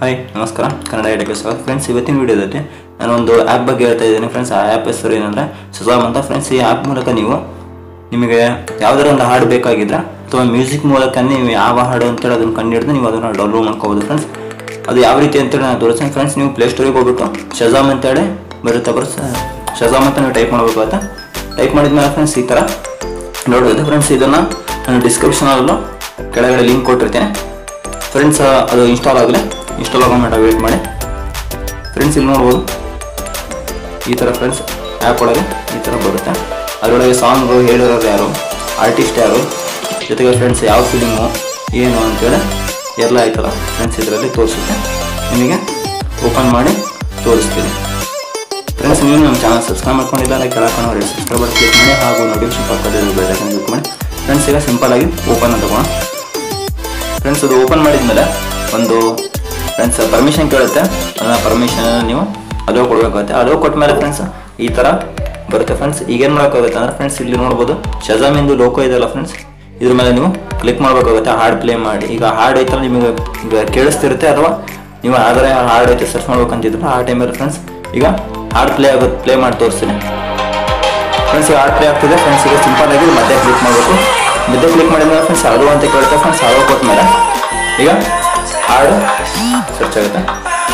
hi ನಮಸ್ಕಾರ ಕನ್ನಡ ಐಡಿಯಾಗೆ ಸ್ವಾಗತ friends ಇವತ್ತಿನ ವಿಡಿಯೋದಲ್ಲಿ ನಾನು ಒಂದು ಆ್ಯಪ್ ಬಗ್ಗೆ ಹೇಳ್ತಾ ಇದ್ದೀನಿ ಫ್ರೆಂಡ್ಸ್ ಆ ಆ್ಯಪ್ ಹೆಸರು ಏನಂದರೆ ಸುಜಾಮ್ ಅಂತ ಫ್ರೆಂಡ್ಸ್ ಈ ಆ್ಯಪ್ ಮೂಲಕ ನೀವು ನಿಮಗೆ ಯಾವುದಾರ ಒಂದು ಹಾಡು ಬೇಕಾಗಿದ್ರೆ ಅಥವಾ ಮ್ಯೂಸಿಕ್ ಮೂಲಕ ನೀವು ಯಾವ ಹಾಡು ಅಂತೇಳಿ ಅದನ್ನು ಕಂಡುಹಿಡಿದು ನೀವು ಅದನ್ನು ಡೌನ್ಲೋಡ್ ಮಾಡ್ಕೋಬೋದು ಫ್ರೆಂಡ್ಸ್ ಅದು ಯಾವ ರೀತಿ ಅಂತೇಳಿ ನಾನು ತೋರಿಸ್ತೀನಿ ಫ್ರೆಂಡ್ಸ್ ನೀವು ಪ್ಲೇಸ್ಟೋರಿಗೆ ಹೋಗ್ಬಿಟ್ಟು ಶಜಾಮ್ ಅಂತೇಳಿ ಬರುತ್ತೆ ಬರುತ್ತೆ ಶಜಾಮ್ ಅಂತ ನೀವು ಟೈಪ್ ಮಾಡಬೇಕಾಗುತ್ತೆ ಟೈಪ್ ಮಾಡಿದ್ಮೇಲೆ ಫ್ರೆಂಡ್ಸ್ ಈ ಥರ ನೋಡೋದು ಫ್ರೆಂಡ್ಸ್ ಇದನ್ನು ನಾನು ಡಿಸ್ಕ್ರಿಪ್ಷನಲ್ಲೂ ಕೆಳಗಡೆ ಲಿಂಕ್ ಕೊಟ್ಟಿರ್ತೇನೆ ಫ್ರೆಂಡ್ಸ್ ಅದು ಇನ್ಸ್ಟಾಲ್ ಆಗಲಿ ಇನ್ಸ್ಟಾಲ್ ಆಗೋ ಮಟ್ಟ ವೇಟ್ ಮಾಡಿ ಫ್ರೆಂಡ್ಸ್ ಇಲ್ಲಿ ನೋಡ್ಬೋದು ಈ ಥರ ಫ್ರೆಂಡ್ಸ್ ಆ್ಯಪ್ ಒಳಗೆ ಈ ಥರ ಬರುತ್ತೆ ಅದರೊಳಗೆ ಸಾಂಗು ಹೇಳಿರೋರು ಯಾರು ಆರ್ಟಿಸ್ಟ್ ಯಾರು ಜೊತೆಗೆ ಫ್ರೆಂಡ್ಸ್ ಯಾವ ಫಿಲಿಮು ಏನು ಅಂತೇಳಿ ಎಲ್ಲ ಆಯ್ತಲ್ಲ ಫ್ರೆಂಡ್ಸ್ ಇದರಲ್ಲಿ ತೋರಿಸುತ್ತೆ ನಿಮಗೆ ಓಪನ್ ಮಾಡಿ ತೋರಿಸ್ತೀನಿ ಫ್ರೆಂಡ್ಸ್ ನೀವು ನಮ್ಮ ಚಾನಲ್ ಸಬ್ಸ್ಕ್ರೈಬ್ ಮಾಡ್ಕೊಂಡಿಲ್ಲ ಅಂದರೆ ಕೆಳಕೊಂಡು ನೋಡಿ ಸಬ್ಸ್ಕ್ರೈಬ್ ಕ್ಲಿಕ್ ಮಾಡಿ ಹಾಗೂ ನೋಟಿಫಿಕೇಶನ್ ಪಕ್ಕದಲ್ಲಿ ಬೆಲ್ಲೈಕನ್ ಕ್ಲಿಕ್ ಮಾಡಿ ಫ್ರೆಂಡ್ಸ್ ಈಗ ಸಿಂಪಲ್ ಆಗಿ ಓಪನ್ ಅಂತ ತಗೋಣ ಫ್ರೆಂಡ್ಸ್ ಅದು ಓಪನ್ ಮಾಡಿದ್ಮೇಲೆ ಒಂದು ಫ್ರೆಂಡ್ಸ್ ಪರ್ಮಿಷನ್ ಕೇಳುತ್ತೆ ಅದನ್ನ ಪರ್ಮಿಷನ್ ನೀವು ಅಲೋ ಕೊಡಬೇಕಾಗುತ್ತೆ ಅಲೋ ಕೊಟ್ಮೇಲೆ ಫ್ರೆಂಡ್ಸ್ ಈ ಥರ ಬರುತ್ತೆ ಫ್ರೆಂಡ್ಸ್ ಈಗೇನು ಮಾಡೋಕ್ಕಾಗುತ್ತೆ ಅಂದರೆ ಫ್ರೆಂಡ್ಸ್ ಇಲ್ಲಿ ನೋಡ್ಬೋದು ಶಜಾಮಿಂದು ಲೋಕೋ ಇದೆಯಲ್ಲ ಫ್ರೆಂಡ್ಸ್ ಇದ್ರ ಮೇಲೆ ನೀವು ಕ್ಲಿಕ್ ಮಾಡಬೇಕಾಗುತ್ತೆ ಹಾಡು ಪ್ಲೇ ಮಾಡಿ ಈಗ ಹಾಡು ಐತಲ್ಲ ನಿಮಗೆ ಈಗ ಕೇಳಿಸ್ತಿರುತ್ತೆ ಅಥವಾ ನೀವು ಆದರೆ ಹಾಡು ಐತೆ ಸರ್ಚ್ ಮಾಡ್ಬೇಕಂತಿದ್ರೆ ಆ ಟೈಮಲ್ಲಿ ಫ್ರೆಂಡ್ಸ್ ಈಗ ಹಾಡು ಪ್ಲೇ ಆಗುತ್ತೆ ಪ್ಲೇ ಮಾಡಿ ತೋರಿಸ್ತೀನಿ ಫ್ರೆಂಡ್ಸ್ ಈಗ ಹಾಡು ಪ್ಲೇ ಆಗ್ತಿದೆ ಫ್ರೆಂಡ್ಸ್ ಈಗ ಸಿಂಪಲ್ ಆಗಿ ಮತ್ತೆ ಕ್ಲಿಕ್ ಮಾಡಬೇಕು ಮತ್ತೆ ಕ್ಲಿಕ್ ಮಾಡಿದ್ಮೇಲೆ ಫ್ರೆಂಡ್ಸ್ ಅದು ಅಂತ ಕೇಳುತ್ತೆ ಫ್ರೆಂಡ್ಸ್ ಅದು ಕೊಟ್ಮೇಲೆ ಈಗ ಹಾಡು ಸರ್ಚ್ ಆಗುತ್ತೆ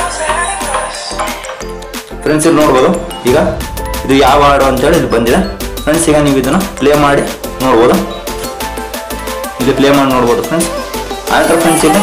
ಫ್ರೆಂಡ್ಸ್ ಇಲ್ಲಿ ನೋಡ್ಬೋದು ಈಗ ಇದು ಯಾವ ಹಾಡು ಅಂತೇಳಿ ಇಲ್ಲಿ ಬಂದಿದೆ ಫ್ರೆಂಡ್ಸ್ ಈಗ ನೀವು ಇದನ್ನು ಪ್ಲೇ ಮಾಡಿ ನೋಡ್ಬೋದು ಇಲ್ಲಿ ಪ್ಲೇ ಮಾಡಿ ನೋಡ್ಬೋದು ಫ್ರೆಂಡ್ಸ್ ಆನಂತರ ಫ್ರೆಂಡ್ಸ್ ಇಲ್ಲಿ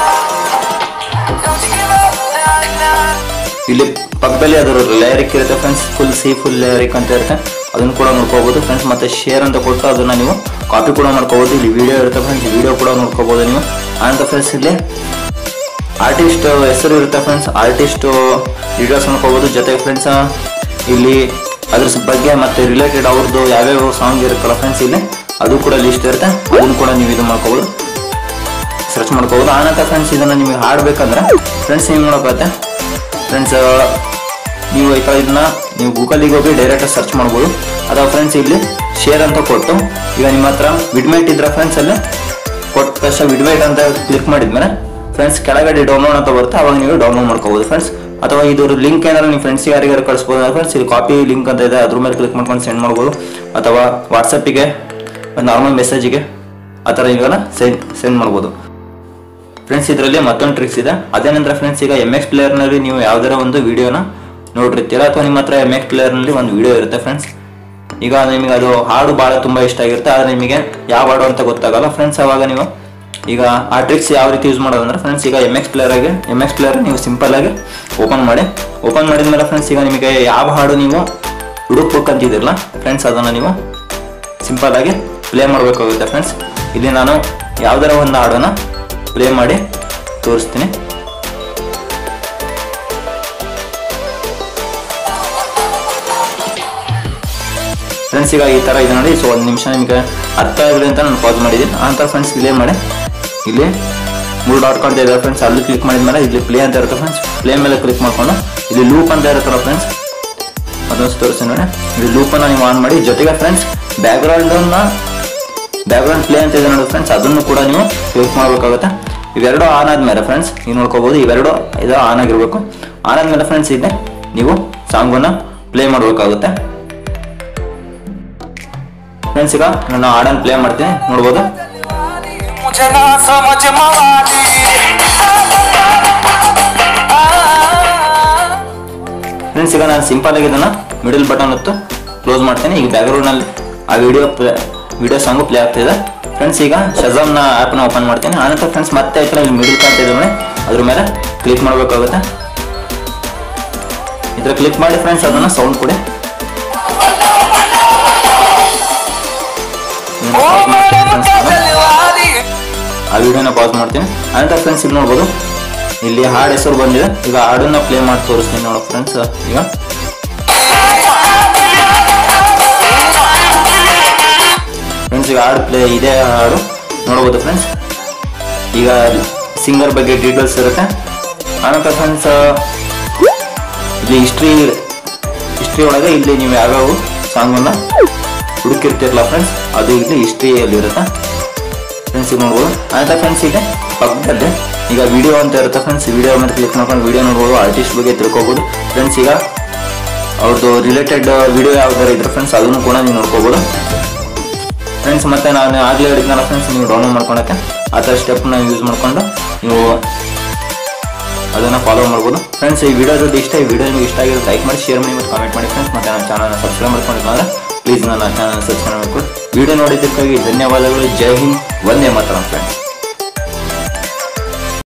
ಇಲ್ಲಿ ಪಕ್ಕದಲ್ಲಿ ಅದರ ಲೇರಿಕ್ ಇರುತ್ತೆ ಫ್ರೆಂಡ್ಸ್ ಫುಲ್ ಸಿ ಫುಲ್ ಲೇರಿಕ್ ಅಂತ ಇರುತ್ತೆ ಅದನ್ನು ಕೂಡ ನೋಡ್ಕೋಬಹುದು ಫ್ರೆಂಡ್ಸ್ ಮತ್ತೆ ಶೇರ್ ಅಂತ ಕೊಟ್ಟು ಅದನ್ನ ನೀವು ಕಾಪಿ ಕೂಡ ಮಾಡ್ಕೋಬಹುದು ಇಲ್ಲಿ ವಿಡಿಯೋ ಇರುತ್ತೆ ಫ್ರೆಂಡ್ಸ್ ವಿಡಿಯೋ ಕೂಡ ನೋಡ್ಕೋಬಹುದು ನೀವು ಆನಂತರ ಫ್ರೆಂಡ್ಸ್ ಇಲ್ಲಿ ಆರ್ಟಿಸ್ಟ್ ಹೆಸರು ಇರುತ್ತೆ ಫ್ರೆಂಡ್ಸ್ ಆರ್ಟಿಸ್ಟ್ ವಿಡಿಯೋಸ್ ನೋಡ್ಕೋಬಹುದು ಜೊತೆಗೆ ಫ್ರೆಂಡ್ಸ್ ಇಲ್ಲಿ ಅದ್ರ ಬಗ್ಗೆ ಮತ್ತೆ ರಿಲೇಟೆಡ್ ಅವ್ರದ್ದು ಯಾವ್ಯಾವ ಸಾಂಗ್ ಇರುತ್ತಲ್ಲ ಫ್ರೆಂಡ್ಸ್ ಇಲ್ಲಿ ಅದು ಕೂಡ ಲಿಸ್ಟ್ ಇರುತ್ತೆ ಅದನ್ನು ಕೂಡ ನೀವು ಇದು ಮಾಡ್ಕೋಬಹುದು ಸರ್ಚ್ ಮಾಡ್ಕೋಬಹುದು ಆನಂತರ ಫ್ರೆಂಡ್ಸ್ ಇದನ್ನ ನಿಮಗೆ ಹಾಡ್ಬೇಕಂದ್ರೆ ಫ್ರೆಂಡ್ಸ್ ನೀವು ನೋಡೋಕತ್ತೆ ಫ್ರೆಂಡ್ಸ್ ನೀವು ಈ ಥರ ಇದನ್ನ ನೀವು ಗೂಗಲಿಗೆ ಹೋಗಿ ಡೈರೆಕ್ಟ್ ಸರ್ಚ್ ಮಾಡ್ಬೋದು ಅಥವಾ ಫ್ರೆಂಡ್ಸ್ ಇಲ್ಲಿ ಶೇರ್ ಅಂತ ಕೊಟ್ಟು ಈಗ ನಿಮ್ಮ ಹತ್ರ ವಿಡ್ಮೇಟ್ ಇದ್ರೆ ಫ್ರೆಂಡ್ಸ್ ಅಲ್ಲಿ ಕೊಟ್ಟ ತಕ್ಷಣ ವಿಡ್ಮೇಟ್ ಅಂತ ಕ್ಲಿಕ್ ಮಾಡಿದ್ಮೇಲೆ ಫ್ರೆಂಡ್ಸ್ ಕೆಳಗಡೆ ಡೌನ್ಲೋಡ್ ಅಂತ ಬರುತ್ತೆ ಅವಾಗ ನೀವು ಡೌನ್ಲೋಡ್ ಮಾಡ್ಕೋಬೋದು ಫ್ರೆಂಡ್ಸ್ ಅಥವಾ ಇದ್ರ ಲಿಂಕ್ ಏನಾದ್ರು ನಿಮ್ಮ ಫ್ರೆಂಡ್ಸ್ ಯಾರಿಗಾರು ಕಳಿಸ್ಬೋದು ಫ್ರೆಂಡ್ಸ್ ಇಲ್ಲಿ ಕಾಪಿ ಲಿಂಕ್ ಅಂತ ಇದೆ ಅದ್ರ ಮೇಲೆ ಕ್ಲಿಕ್ ಮಾಡ್ಕೊಂಡು ಸೆಂಡ್ ಮಾಡ್ಬೋದು ಅಥವಾ ವಾಟ್ಸಪ್ಪಿಗೆ ನಾರ್ಮಲ್ ಮೆಸೇಜಿಗೆ ಆ ಥರ ಇವೆಲ್ಲ ಸೆಂಡ್ ಸೆಂಡ್ ಮಾಡ್ಬೋದು ಫ್ರೆಂಡ್ಸ್ ಇದರಲ್ಲಿ ಮತ್ತೊಂದು ಟ್ರಿಕ್ಸ್ ಇದೆ ಅದೇನಂದ್ರೆ ಫ್ರೆಂಡ್ಸ್ ಈಗ ಎಮ್ ಎಕ್ಸ್ ಪ್ಲೇಯರ್ನಲ್ಲಿ ನೀವು ಯಾವ್ದಾರ ಒಂದು ವಿಡಿಯೋನ ನೋಡಿರ್ತೀರ ಅಥವಾ ನಿಮ್ಮ ಹತ್ರ ಎಮ್ ಎಕ್ಸ್ ಪ್ಲೇಯರ್ನಲ್ಲಿ ಒಂದು ವಿಡಿಯೋ ಇರುತ್ತೆ ಫ್ರೆಂಡ್ಸ್ ಈಗ ನಿಮಗೆ ಅದು ಹಾಡು ಭಾಳ ತುಂಬ ಇಷ್ಟ ಆಗಿರುತ್ತೆ ಆದರೆ ನಿಮಗೆ ಯಾವ ಹಾಡು ಅಂತ ಗೊತ್ತಾಗಲ್ಲ ಫ್ರೆಂಡ್ಸ್ ಅವಾಗ ನೀವು ಈಗ ಆ ಟ್ರಿಕ್ಸ್ ಯಾವ ರೀತಿ ಯೂಸ್ ಮಾಡೋದಂದ್ರೆ ಫ್ರೆಂಡ್ಸ್ ಈಗ ಎಮ್ ಎಕ್ಸ್ ಪ್ಲೇಯರ್ಗೆ ಎಮ್ ಎಕ್ಸ್ ಪ್ಲೇಯರ್ ನೀವು ಸಿಂಪಲ್ ಆಗಿ ಓಪನ್ ಮಾಡಿ ಓಪನ್ ಮಾಡಿದ್ಮೇಲೆ ಫ್ರೆಂಡ್ಸ್ ಈಗ ನಿಮಗೆ ಯಾವ ಹಾಡು ನೀವು ಹುಡುಕ್ಬೇಕಂತಿದಿರಲ್ಲ ಫ್ರೆಂಡ್ಸ್ ಅದನ್ನು ನೀವು ಸಿಂಪಲ್ ಆಗಿ ಪ್ಲೇ ಮಾಡಬೇಕಾಗುತ್ತೆ ಫ್ರೆಂಡ್ಸ್ ಇಲ್ಲಿ ನಾನು ಯಾವ್ದಾರ ಒಂದು ಹಾಡನ್ನ ಪ್ಲೇ ಮಾಡಿ ತೋರಿಸ್ತೀನಿ ಫ್ರೆಂಡ್ಸ್ ಈಗ ಈ ಥರ ಇದೆ ನೋಡಿ ಸೊ ಒಂದು ನಿಮಿಷ ನಿಮಗೆ ಅರ್ಥ ಆಗಲಿ ಅಂತ ನಾನು ಪಾಸ್ ಮಾಡಿದ್ದೀನಿ ಆನಂತರ ಫ್ರೆಂಡ್ಸ್ ಇಲ್ಲೇ ಮಾಡಿ ಇಲ್ಲಿ ಮೂರು ಡಾಟ್ ಕಾಣ್ತಾ ಇದೆ ಫ್ರೆಂಡ್ಸ್ ಅಲ್ಲಿ ಕ್ಲಿಕ್ ಮಾಡಿದ್ಮೇಲೆ ಇಲ್ಲಿ ಪ್ಲೇ ಅಂತ ಇರುತ್ತೆ ಫ್ರೆಂಡ್ಸ್ ಪ್ಲೇ ಮೇಲೆ ಕ್ಲಿಕ್ ಮಾಡ್ಕೊಂಡು ಇಲ್ಲಿ ಲೂಪ್ ಅಂತ ಇರುತ್ತಲ್ಲ ಫ್ರೆಂಡ್ಸ್ ಅದೊಂದು ತೋರಿಸ್ತೀನಿ ನೋಡಿ ಇಲ್ಲಿ ಲೂಪನ್ನು ನೀವು ಆನ್ ಮಾಡಿ ಜೊತೆಗೆ ಫ್ರೆಂಡ್ಸ್ ಬ್ಯಾಕ್ಗ್ರೌಂಡನ್ನ ಬ್ಯಾಕ್ಗ್ರೌಂಡ್ ಪ್ಲೇ ಅಂತ ಇದೆ ನೋಡಿ ಫ್ರೆಂಡ್ಸ್ ಅದನ್ನು ಕೂಡ ನೀವು ಕ್ಲಿಕ್ ಮಾಡಬೇಕಾಗುತ್ತೆ ಇವೆರಡು ಆನ್ ಆದ್ಮೇಲೆ ಫ್ರೆಂಡ್ಸ್ ನೀವು ನೋಡ್ಕೋಬಹುದು ಇವೆರಡು ಇದು ಆನ್ ಆಗಿರ್ಬೇಕು ಆನ್ ಆದ್ಮೇಲೆ ಫ್ರೆಂಡ್ಸ್ ಇದೆ ನೀವು ಸಾಂಗನ್ನು ಪ್ಲೇ ಮಾಡಬೇಕಾಗುತ್ತೆ ಫ್ರೆಂಡ್ಸ್ ಈಗ ನಾನು ಹಾಡನ್ನು ಪ್ಲೇ ಮಾಡ್ತೀನಿ ನೋಡ್ಬೋದು मुझे ना समझ मवाली ಫ್ರೆಂಡ್ಸ್ ಈಗ ನಾನು ಸಿಂಪಲ್ ಆಗಿ ಇದನ್ನ ಮಿಡಲ್ ಬಟನ್ ಹೊತ್ತು ಕ್ಲೋಸ್ ಮಾಡ್ತೀನಿ ಈಗ ಬ್ಯಾಕ್ಗ್ರೌಂಡ್ನಲ್ಲಿ ಆ ವಿಡಿಯೋ ವಿಡಿಯೋ ಸಾಂಗು ಪ್ಲೇ ಆಗ್ತಿದೆ ಫ್ರೆಂಡ್ಸ್ ಈಗ ಶಜಾಮ್ನ ಆ್ಯಪ್ನ ಓಪನ್ ಮಾಡ್ತೀನಿ ಆನಂತರ ಫ್ರೆಂಡ್ಸ್ ಮತ್ತೆ ಆಯ್ತು ಇಲ್ಲಿ ಮಿಡಲ್ ಕಾಣ್ತಾ ಇದೆ ನೋಡಿ ಅದ್ರ ಮೇಲೆ ಕ್ಲಿಕ್ ಮಾಡಬೇಕಾಗುತ್ತೆ ಇದ್ರ ಕ್ಲಿಕ್ ಮಾಡಿ ಫ್ರೆಂಡ್ಸ್ ಅದನ್ನ ಸೌಂಡ್ ಕೊಡಿ ओ मेरे मुझे ಆ ವಿಡಿಯೋನ ಪಾಸ್ ಮಾಡ್ತೀನಿ ಆನಂತರ ಫ್ರೆಂಡ್ಸ್ ಇಲ್ಲಿ ನೋಡ್ಬೋದು ಇಲ್ಲಿ ಹಾಡು ಹೆಸರು ಬಂದಿದೆ ಈಗ ಹಾಡನ್ನ ಪ್ಲೇ ಮಾಡಿ ತೋರಿಸ್ತೀನಿ ನೋಡೋ ಫ್ರೆಂಡ್ಸ್ ಈಗ ಫ್ರೆಂಡ್ಸ್ ಈಗ ಹಾಡು ಪ್ಲೇ ಇದೆ ಹಾಡು ನೋಡ್ಬೋದು ಫ್ರೆಂಡ್ಸ್ ಈಗ ಸಿಂಗರ್ ಬಗ್ಗೆ ಡೀಟೇಲ್ಸ್ ಇರುತ್ತೆ ಆನಂತರ ಫ್ರೆಂಡ್ಸ್ ಇಲ್ಲಿ ಹಿಸ್ಟ್ರಿ ಹಿಸ್ಟ್ರಿ ಒಳಗೆ ಇಲ್ಲಿ ನೀವು ಯಾವ್ಯಾವ ಸಾಂಗನ್ನು ಹುಡುಕಿರ್ತಿರಲ್ಲ ಫ್ರೆಂಡ್ಸ್ ಅದು ಇಲ್ಲಿ ಹಿಸ್ಟ್ರಿಯಲ್ಲಿ ಇರುತ್ತೆ ಫ್ರೆಂಡ್ಸ್ ಈಗ ನೋಡ್ಬೋದು ಆನಂತರ ಫ್ರೆಂಡ್ಸ್ ಇದೆ ಪಕ್ಕದಲ್ಲಿ ಈಗ ವಿಡಿಯೋ ಅಂತ ಇರುತ್ತೆ ಫ್ರೆಂಡ್ಸ್ ವಿಡಿಯೋ ಮೇಲೆ ಕ್ಲಿಕ್ ಮಾಡ್ಕೊಂಡು ವಿಡಿಯೋ ನೋಡ್ಬೋದು ಆರ್ಟಿಸ್ಟ್ ಬಗ್ಗೆ ತಿಳ್ಕೊಬೋದು ಫ್ರೆಂಡ್ಸ್ ಈಗ ಅವ್ರದ್ದು ರಿಲೇಟೆಡ್ ವಿಡಿಯೋ ಯಾವ್ದಾರು ಇದ್ರೆ ಫ್ರೆಂಡ್ಸ್ ಅದನ್ನು ಕೂಡ ನೀವು ನೋಡ್ಕೋಬೋದು ಫ್ರೆಂಡ್ಸ್ ಮತ್ತೆ ನಾನು ಆಗಲೇ ಹೇಳಿದ್ನಲ್ಲ ಫ್ರೆಂಡ್ಸ್ ನೀವು ಡೌನ್ಲೋಡ್ ಮಾಡ್ಕೊಳಕ್ಕೆ ಆ ಥರ ಸ್ಟೆಪ್ನ ಯೂಸ್ ಮಾಡ್ಕೊಂಡು ನೀವು ಅದನ್ನು ಫಾಲೋ ಮಾಡ್ಬೋದು ಫ್ರೆಂಡ್ಸ್ ಈ ವಿಡಿಯೋ ಜೊತೆ ಇಷ್ಟ ಈ ವಿಡಿಯೋ ನಿಮಗೆ ಇಷ್ಟ ಆಗಿರೋ ಲೈಕ್ ಮಾಡಿ ಶೇರ್ ಮಾಡಿ ಮತ್ತು ಕಾಮೆಂಟ್ ಮಾಡಿ ಫ್ರೆಂಡ್ಸ್ ಮತ್ತೆ ನನ್ನ ಚಾನಲ್ನ ಸಬ್ಸ್ಕ್ರೈಬ್ ಮಾಡ್ಕೊಂಡಿಲ್ಲ ಪ್ಲೀಸ್ ನನ್ನ ಚಾನಲ್ ಸಬ್ಸ್ಕ್ರೈಬ್ ಮಾಡ್ಕೊಂಡು ವಿಡಿಯೋ ನೋಡಿದ್ದಕ್ಕಾಗಿ ಧನ್ಯವಾದಗಳು ಜೈ ಹಿಂದ್ ಒಂದೇ ಮಾತ್ರ ಫ್ರೆಂಡ್ಸ್